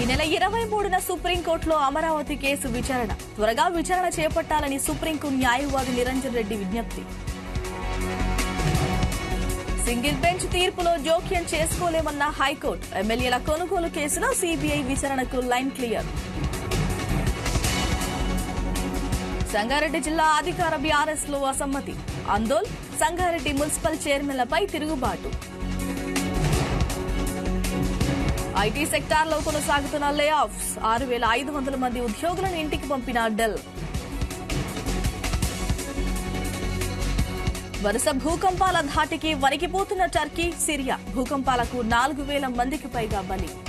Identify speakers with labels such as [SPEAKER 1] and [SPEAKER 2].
[SPEAKER 1] నెల ఇరవై మూడున సుప్రీంకోర్టులో అమరావతి కేసు విచారణ త్వరగా విచారణ చేపట్టాలని సుప్రీంకు న్యాయవాది నిరంజన్ రెడ్డి విజ్ఞప్తి సింగిల్ బెంచ్ తీర్పులో జోక్యం చేసుకోలేమన్న హైకోర్టు ఎమ్మెల్యేల కొనుగోలు కేసులో సీబీఐ విచారణకు లైన్ క్లియర్ సంగారెడ్డి జిల్లా అధికార బీఆర్ఎస్ లో అసమ్మతి ఆందోళ్ సంగారెడ్డి మున్సిపల్ చైర్మన్లపై తిరుగుబాటు ఐటీ సెక్టార్లో కొనసాగుతున్న లే ఆఫ్స్ ఆరు వేల ఐదు వందల మంది ఉద్యోగులను ఇంటికి పంపిన డెల్ వరుస భూకంపాల ధాటికి వణికిపోతున్న టర్కీ సిరియా భూకంపాలకు నాలుగు వేల మందికి పైగా బలి